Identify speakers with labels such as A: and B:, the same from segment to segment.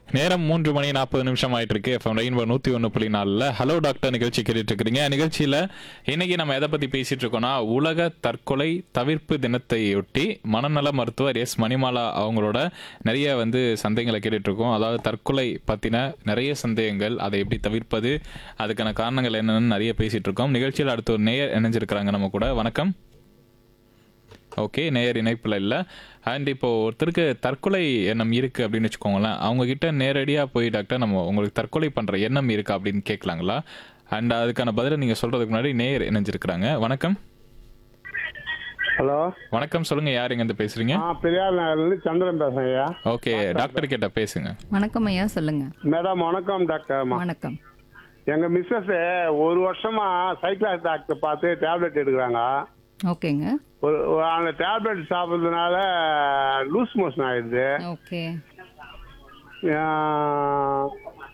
A: நேரம் மூன்று மணி நாற்பது நிமிஷம் ஆயிட்டு இருக்கு எஃப்எம் ரெயின்போ நூத்தி ஒன்று புள்ளி நாலுல ஹலோ டாக்டர் நிகழ்ச்சி கேட்டுட்டு இருக்கிறீங்க நிகழ்ச்சியில இன்னைக்கு நம்ம எதை பத்தி பேசிட்டு இருக்கோம்னா உலக தற்கொலை தவிர்ப்பு தினத்தையொட்டி மனநல மருத்துவர் எஸ் மணிமாலா அவங்களோட நிறைய வந்து சந்தேகங்களை கேட்டுட்டு இருக்கோம் அதாவது தற்கொலை பத்தின நிறைய சந்தேகங்கள் அதை எப்படி தவிர்ப்பது அதுக்கான காரணங்கள் என்னன்னு நிறைய பேசிட்டு இருக்கோம் நிகழ்ச்சியில் அடுத்து ஒரு நேயர் இணைஞ்சிருக்கிறாங்க நம்ம கூட வணக்கம் ஓகே நேயர் இணைப்பில் இல்லை அண்ட் இப்போ ஒருத்தருக்கு தற்கொலை எண்ணம் இருக்கு அப்படின்னு வச்சுக்கோங்களேன் அவங்க கிட்ட நேரடியாக போய் டாக்டர் நம்ம உங்களுக்கு தற்கொலை பண்ற எண்ணம் இருக்கா அப்படின்னு கேட்கலாங்களா அண்ட் அதுக்கான பதிலை நீங்க சொல்றதுக்கு முன்னாடி நேயர் இணைஞ்சிருக்கிறாங்க வணக்கம்
B: ஹலோ
A: வணக்கம் சொல்லுங்க யார் எங்க இருந்து பேசுறீங்க
B: ஆ பெரியார் நகர்லேருந்து சந்திரன் பேசுறேன் ஐயா
A: ஓகே டாக்டர் கிட்ட பேசுங்க
C: வணக்கம் ஐயா சொல்லுங்க
B: மேடம் வணக்கம் டாக்டர்
C: வணக்கம்
B: எங்க மிஸ்ஸஸ் ஒரு வருஷமா சைக்கிளாஸ் டாக்டர் பார்த்து டேப்லெட் எடுக்கிறாங்க
C: ஓகேங்க
B: ஒரு ஒரு- அந்த டேப்லெட் சாப்பிட்றதுனால லூஸ் மோஷன் ஆயிடுது
C: ஓகே
B: ஆஹ்,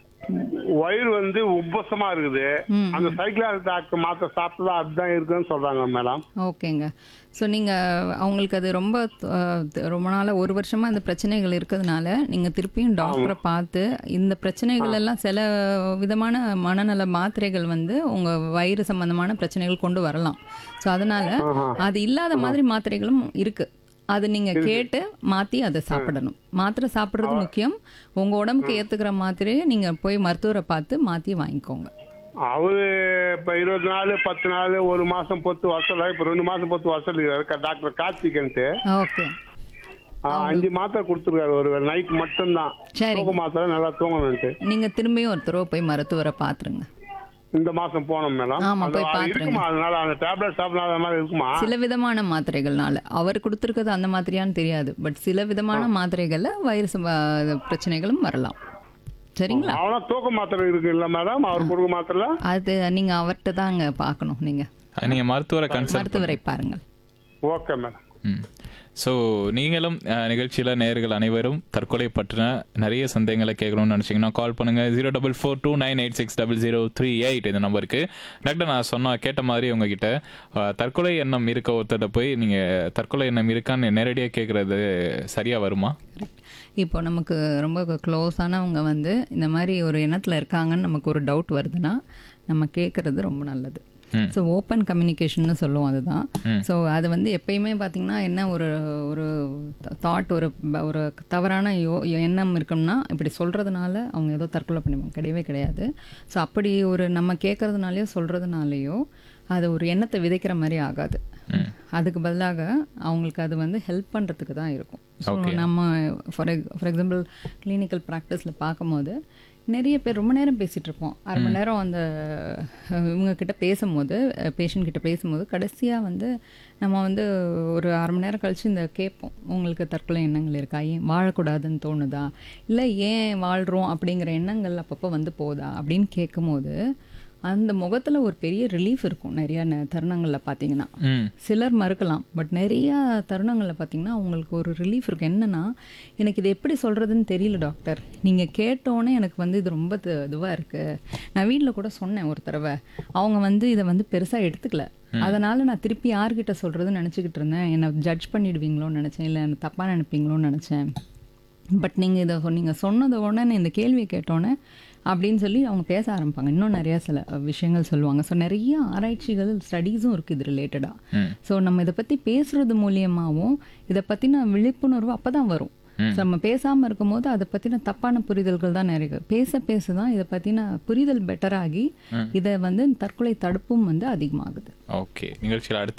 B: வயிறு வந்து உப்பசமா இருக்குது
C: ம்.
B: அந்த சைக்கிளாஸ் டாக்டர் மாத்திரை சாப்பிட்டா அதுதான் இருக்குன்னு சொல்றாங்க மேடம்
C: ஓகேங்க ஸோ நீங்கள் அவங்களுக்கு அது ரொம்ப அஹ், ரொம்ப நாளாக ஒரு வருஷமாக இந்த பிரச்சனைகள் இருக்கிறதுனால நீங்கள் திருப்பியும் டாக்டரை பார்த்து இந்த பிரச்சனைகள் எல்லாம் சில விதமான மனநல மாத்திரைகள் வந்து உங்கள் வயிறு சம்பந்தமான பிரச்சனைகள் கொண்டு வரலாம் ஸோ அதனால அது இல்லாத மாதிரி மாத்திரைகளும் இருக்குது அது நீங்கள் கேட்டு மாற்றி அதை சாப்பிடணும் மாத்திரை சாப்பிட்றது முக்கியம் உங்கள் உடம்புக்கு ஏற்றுக்கிற மாத்திரையை நீங்கள் போய் மருத்துவரை பார்த்து மாற்றி வாங்கிக்கோங்க
B: அவரு இப்ப இருபது நாள் பத்து நாள் ஒரு மாசம் பொத்து வருஷம் இப்ப ரெண்டு மாசம் பொத்து வருஷம் இருக்காரு டாக்டர் கார்த்திகன்ட்டு
C: ஓகே
B: ஆ, அஞ்சு மாத்திரை கொடுத்துருக்காரு ஒரு நைட் மட்டும்தான்
C: சரி
B: தூக்க மாத்திரை நல்லா தூங்கணும்ட்டு
C: நீங்க திரும்பியும் ஒரு தடவை போய் மருத்துவரை பாத்துருங்க
B: இந்த மாசம் போனோம் மேடம்
C: ஆமா,
B: அது-
C: போய்
B: அது
C: பாத்துருங்க.
B: இருக்குமா அதனால அந்த டேப்லெட் சாப்பிடாத மாதிரி இருக்குமா
C: சில விதமான மாத்திரைகள்னால அவர் கொடுத்துருக்கிறது அந்த மாதிரியான்னு தெரியாது பட் சில விதமான மாத்திரைகள்ல வயிறு சம்ப- பிரச்சனைகளும் வரலாம் சரிங்களா
B: அவ்வளோ தூக்க மாத்திரை இருக்கு இல்ல மேடம் அவர் கொடுக்க மாத்திரை
C: அது நீங்க அவர்கிட்ட தாங்க பார்க்கணும் நீங்க
A: நீங்க மருத்துவரை கன்சல்ட்
C: மருத்துவரை பாருங்கள்
B: ஓகே மேடம்
A: ம் ஸோ நீங்களும் அஹ், நிகழ்ச்சியில நேயர்கள் அனைவரும் தற்கொலை பற்றின நிறைய சந்தேகங்களை கேட்கணும்னு நினச்சிங்கன்னா கால் பண்ணுங்க zero double four two nine eight six double zero three eight இந்த நம்பருக்கு டாக்டர் நான் சொன்ன கேட்ட மாதிரி உங்ககிட்ட அஹ், தற்கொலை எண்ணம் இருக்க ஒருத்தர்கிட்ட போய் நீங்க தற்கொலை எண்ணம் இருக்கான்னு நேரடியாக கேட்கறது சரியா வருமா
C: இப்போ நமக்கு ரொம்ப க்ளோஸானவங்க வந்து இந்த மாதிரி ஒரு எண்ணத்துல இருக்காங்கன்னு நமக்கு ஒரு டவுட் வருதுன்னா நம்ம கேட்கறது ரொம்ப நல்லது
A: ம்.
C: ஸோ ஓப்பன் கம்யூனிகேஷன்னு சொல்லுவோம் அதுதான் ஸோ அது வந்து எப்பயுமே பார்த்தீங்கன்னா என்ன ஒரு ஒரு தாட் ஒரு ப- ஒரு தவறான யோ எண்ணம் இருக்கும்னா இப்படி சொல்கிறதுனால அவங்க ஏதோ தற்கொலை பண்ணிப்பாங்க கிடையவே கிடையாது ஸோ அப்படி ஒரு நம்ம கேட்கறதுனாலையோ சொல்கிறதுனாலையோ அது ஒரு எண்ணத்தை விதைக்கிற மாதிரி ஆகாது அதுக்கு பதிலாக அவங்களுக்கு அது வந்து ஹெல்ப் பண்ணுறதுக்கு தான் இருக்கும் ஸோ நம்ம ஃபார் ஃபார் எக்ஸாம்பிள் கிளினிக்கல் ப்ராக்டிஸில் பார்க்கும்போது நிறைய பேர் ரொம்ப நேரம் பேசிகிட்டு இருப்போம் அரை மணி நேரம் அந்த அஹ், இவங்க கிட்ட பேசும்போது பேஷண்ட் கிட்ட பேசும்போது கடைசியாக வந்து நம்ம வந்து ஒரு அரை மணி நேரம் கழிச்சு இந்த கேட்போம் உங்களுக்கு தற்கொலை எண்ணங்கள் இருக்கா ஏன் வாழக்கூடாதுன்னு தோணுதா இல்லை ஏன் வாழ்கிறோம் அப்படிங்கிற எண்ணங்கள் அப்பப்போ வந்து போதா அப்படின்னு கேட்கும்போது அந்த முகத்தில் ஒரு பெரிய ரிலீஃப் இருக்கும் நிறைய ந- தருணங்கள்ல பார்த்தீங்கன்னா
A: ம்
C: சிலர் மறுக்கலாம் பட் நிறைய தருணங்களில் பார்த்தீங்கன்னா அவங்களுக்கு ஒரு ரிலீஃப் இருக்கு என்னன்னா எனக்கு இது எப்படி சொல்கிறதுன்னு தெரியல டாக்டர் நீங்கள் கேட்டோன்னே எனக்கு வந்து இது ரொம்ப இதுவாக இருக்கு நான் வீட்டில் கூட சொன்னேன் ஒரு தடவை அவங்க வந்து இதை வந்து பெருசாக எடுத்துக்கல அதனால நான் திருப்பி யார்கிட்ட சொல்கிறதுன்னு நினச்சிக்கிட்டு இருந்தேன் என்னை ஜட்ஜ் பண்ணிடுவீங்களோன்னு நினச்சேன் இல்லை என்னை தப்பாக நினைப்பீங்களோன்னு நினச்சேன் பட் நீங்கள் இதை நீங்கள் சொன்னது உடனே இந்த கேள்வியை கேட்டோன்னே அப்படின்னு சொல்லி அவங்க பேச ஆரம்பிப்பாங்க இன்னும் நிறைய சில விஷயங்கள் சொல்லுவாங்க ஸோ நிறைய ஆராய்ச்சிகள் ஸ்டடீஸும் இருக்குது இது ரிலேட்டடாக ஸோ நம்ம இதை பற்றி பேசுறது மூலியமாகவும் இதை பற்றின விழிப்புணர்வு அப்போ தான் வரும் ஸோ நம்ம பேசாமல் இருக்கும்போது அதை பற்றின தப்பான புரிதல்கள் தான் நிறைய பேச பேச தான் இதை பற்றின புரிதல் பெட்டராகி இதை வந்து தற்கொலை தடுப்பும் வந்து அதிகமாகுது
A: ஓகே நிகழ்ச்சியில் அடுத்த